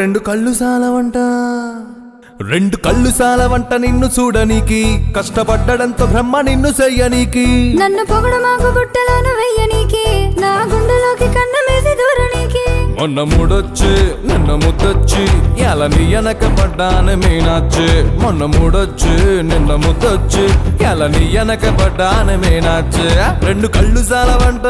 రెండు కళ్ళు సాలవంట రెండు కళ్ళు సాలవంట నిన్ను చూడనీకి కష్టపడ్డడంతో బ్రహ్మ నిన్ను చెయ్యనీకి నన్ను పొగడ మాకు బుట్టలోను వెయ్యనీకి నా గుండెలోకి కన్నమేసి దూరనీకి మొన్న మూడొచ్చి నిన్న ముద్దొచ్చి ఎలా నీ వెనక పడ్డాను మీనాచ్చి మొన్న మూడొచ్చి నిన్న ముద్దొచ్చి ఎలా నీ వెనక పడ్డాను మీనాచ్చి రెండు కళ్ళు సాలవంట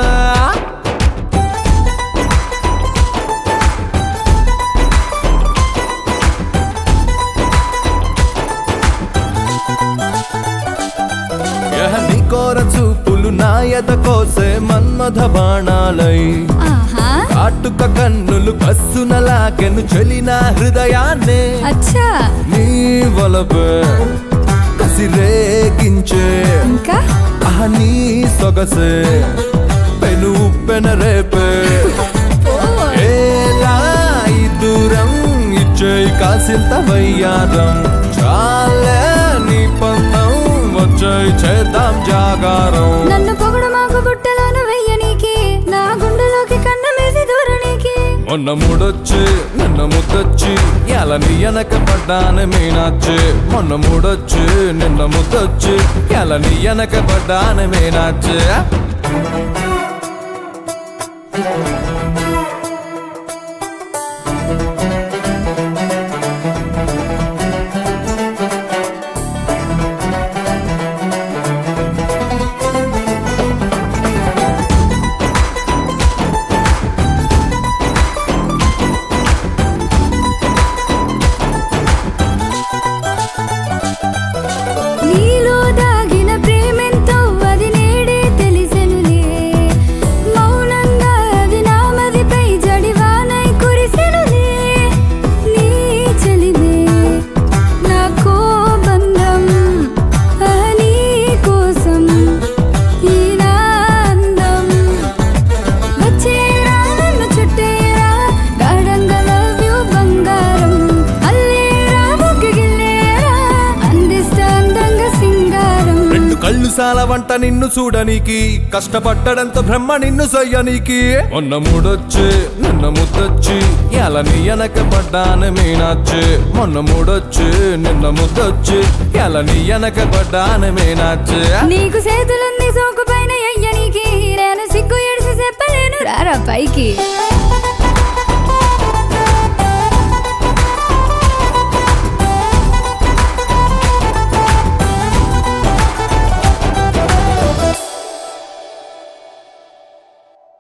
యహ నీ కోర చూపులు నాయత కోసే మన్మథ బాణాలై ఆహా కాటుక కన్నులు కస్సున లాగెను చెలిన హృదయాన్నే అచ్చా నీ వలపే కసిరేగించే ఇంకా ఆహ నీ సొగసే పెను పెన రేపే ఏలా ఈ దూరం ఇచ్చేయి కాసింత వయ్యారం చాలే నీ పంతం వచ్చేయి చేద్దాం జాగారం నన్ను పొగడ మాకు బుట్టలోను వెయ్యనీకి నా గుండెలోకి కన్నమేసి దూరనీకి మొన్న మూడొచ్చి నిన్న ముద్దొచ్చి ఎలా నీ వెనక పడ్డాను మీనాచ్చి మొన్న మూడొచ్చి నిన్న ముద్దొచ్చి ఎలా నీ వెనక పడ్డాను మీనాచ్చి నీలో దాగిన ప్రేమెంతో అది నేడే తెలిసెనులే మౌనంగా అది నామదిపై జడివానై కురిసెనులే నీ చెలిమే నాకో బంధం ఆ నీ కోసం ఈ నా అందం వచ్చేరా నన్ను చుట్టేరా గాఢంగా లవ్ యు బంగారం అల్లేరా ముగ్గిగిల్లేరా అందిస్తా అందంగా సింగారం రెండు కళ్ళు సాలవంట నిన్ను చూడనీకి కష్టపడ్డడంతో బ్రహ్మ నిన్ను సయ్యనీకి మొన్న మూడొచ్చి నిన్న ముద్దొచ్చి ఎలా నీ వెనక పడ్డాను మీనాచ్చి మొన్న మూడొచ్చి నిన్న ముద్దొచ్చి ఎలా నీ వెనక పడ్డాను మీనాచ్చి నీకు చేతులుంది సోకు పైన అయ్యనికి నేను సిగ్గు ఎడిసి చెప్పలేను రారా పైకి